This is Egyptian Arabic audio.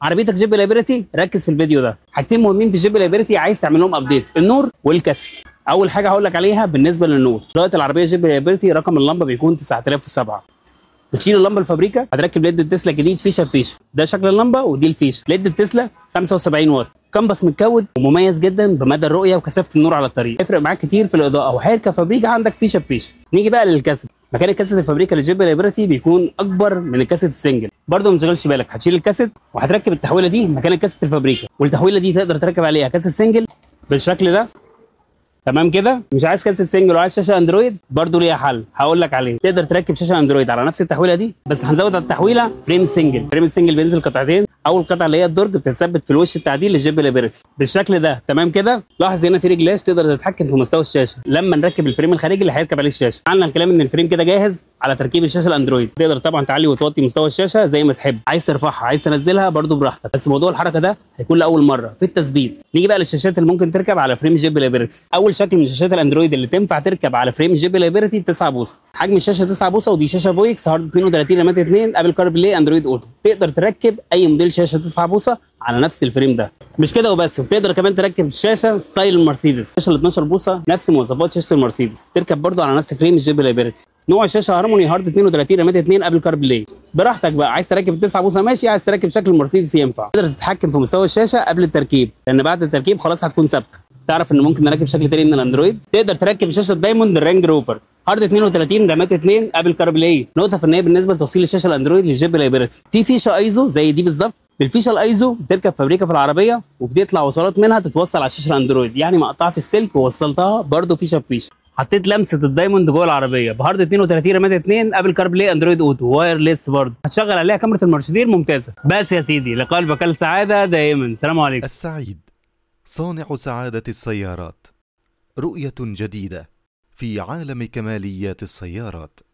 عربيتك جيب لايبرتي ركز في الفيديو ده حاجتين مهمين في جيب لايبرتي عايز تعمل لهم ابديت النور والكسر اول حاجه هقول لك عليها بالنسبه للنور دلوقتي العربيه جيب لايبرتي رقم اللمبه بيكون 9007 بتشيل اللمبه الفابريكا هتركب ليد التسلا جديد فيشه بفيشه ده شكل اللمبه ودي الفيشه ليد التسلا 75 واط كامبس متكود ومميز جدا بمدى الرؤيه وكثافه النور على الطريق يفرق معاك كتير في الاضاءه وهيركب فابريكا عندك فيشه بفيشه نيجي بقى للكاسيت مكان الكاسيت الفابريكا للجيب ليبرتي بيكون اكبر من الكاسيت السنجل برضه ما تشغلش بالك هتشيل الكاسيت وهتركب التحويله دي مكان الكاسيت الفابريكا والتحويله دي تقدر تركب عليها كاسيت سنجل بالشكل ده تمام كده مش عايز كاسيت سنجل وعايز شاشه اندرويد برضه ليها حل هقول لك عليه تقدر تركب شاشه اندرويد على نفس التحويله دي بس هنزود على التحويله فريم سنجل فريم السنجل بينزل قطعتين اول قطعه اللي هي الدرج بتتثبت في الوش التعديل للجيب ليبرتي بالشكل ده تمام كده لاحظ هنا في رجلاش تقدر تتحكم في مستوى الشاشه لما نركب الفريم الخارجي اللي هيركب عليه الشاشه عندنا الكلام ان الفريم كده جاهز على تركيب الشاشه الاندرويد تقدر طبعا تعلي وتوطي مستوى الشاشه زي ما تحب عايز ترفعها عايز تنزلها برضو براحتك بس موضوع الحركه ده هيكون لاول مره في التثبيت نيجي بقى للشاشات اللي ممكن تركب على فريم جيب ليبرتي اول شكل من شاشات الاندرويد اللي تنفع تركب على فريم جيب ليبرتي 9 بوصه حجم الشاشه 9 بوصه ودي شاشه فويكس هارد 32 رامات 2 ابل كار بلاي اندرويد اوتو تقدر تركب اي موديل شاشه 9 بوصه على نفس الفريم ده مش كده وبس وتقدر كمان تركب شاشه ستايل المرسيدس الشاشه ال 12 بوصه نفس مواصفات شاشه المرسيدس تركب برضه على نفس فريم الجيب ليبرتي نوع الشاشه هارموني هارد 32 رامات 2 ابل كار بلاي براحتك بقى عايز تركب 9 بوصه ماشي عايز تركب شكل المرسيدس ينفع تقدر تتحكم في مستوى الشاشه قبل التركيب لان بعد التركيب خلاص هتكون ثابته تعرف ان ممكن نركب شكل تاني من الاندرويد تقدر تركب شاشه دايموند الرانج روفر هارد 32 رامات 2 ابل كار بلاي نقطه فنيه بالنسبه لتوصيل الشاشه الاندرويد للجيب لايبرتي في فيشه ايزو زي دي بالظبط بالفيشه الايزو بتركب فابريكا في العربيه وبتطلع وصلات منها تتوصل على الشاشه الاندرويد يعني ما قطعتش السلك ووصلتها برده فيشه بفيشه حطيت لمسه الدايموند جوه العربيه بهارد 32 رامات 2 ابل كار بلاي اندرويد اوتو وايرلس برضه هتشغل عليها كاميرا المرشدين ممتازه بس يا سيدي لقلبك السعاده دائما سلام عليكم السعيد صانع سعادة السيارات رؤية جديدة في عالم كماليات السيارات